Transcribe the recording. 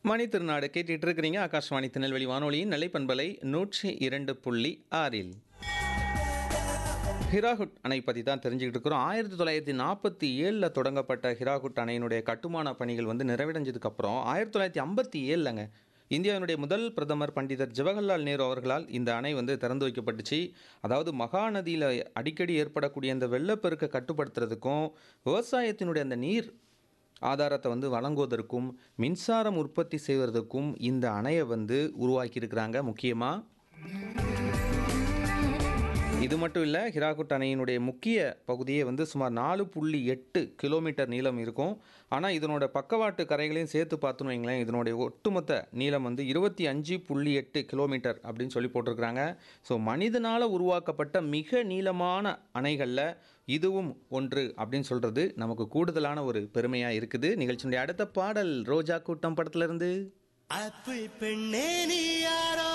மணி திருநாடு கேட்டுட்டு இருக்கிறீங்க ஆகாஷ்வாணி திருநெல்வேலி வானொலியின் நிலைப்பண்பலை நூற்றி இரண்டு புள்ளி ஆறில் ஹிராகுட் அணை பற்றி தான் தெரிஞ்சுக்கிட்டு இருக்கிறோம் ஆயிரத்தி தொள்ளாயிரத்தி நாற்பத்தி ஏழில் தொடங்கப்பட்ட ஹிராகுட் அணையினுடைய கட்டுமான பணிகள் வந்து நிறைவடைஞ்சதுக்கப்புறம் ஆயிரத்தி தொள்ளாயிரத்தி ஐம்பத்தி ஏழுலங்க இந்தியாவினுடைய முதல் பிரதமர் பண்டிதர் ஜவஹர்லால் நேரு அவர்களால் இந்த அணை வந்து திறந்து வைக்கப்பட்டுச்சு அதாவது மகாநதியில் அடிக்கடி ஏற்படக்கூடிய அந்த வெள்ளப்பெருக்கை கட்டுப்படுத்துறதுக்கும் விவசாயத்தினுடைய அந்த நீர் ஆதாரத்தை வந்து வழங்குவதற்கும் மின்சாரம் உற்பத்தி செய்வதற்கும் இந்த அணையை வந்து உருவாக்கியிருக்கிறாங்க முக்கியமாக இது மட்டும் இல்லை ஹிராகுட் அணையினுடைய முக்கிய பகுதியே வந்து சுமார் நாலு புள்ளி எட்டு கிலோமீட்டர் நீளம் இருக்கும் ஆனால் இதனோட பக்கவாட்டு கரைகளையும் சேர்த்து பார்த்தோன்னு வைங்களேன் இதனுடைய ஒட்டுமொத்த நீளம் வந்து இருபத்தி அஞ்சு புள்ளி எட்டு கிலோமீட்டர் அப்படின்னு சொல்லி போட்டிருக்கிறாங்க ஸோ மனிதனால் உருவாக்கப்பட்ட மிக நீளமான அணைகளில் இதுவும் ஒன்று அப்படின்னு சொல்கிறது நமக்கு கூடுதலான ஒரு பெருமையாக இருக்குது நிகழ்ச்சியினுடைய அடுத்த பாடல் ரோஜா கூட்டம் படத்துலேருந்து அப்பு பெண்ணே நீ யாரோ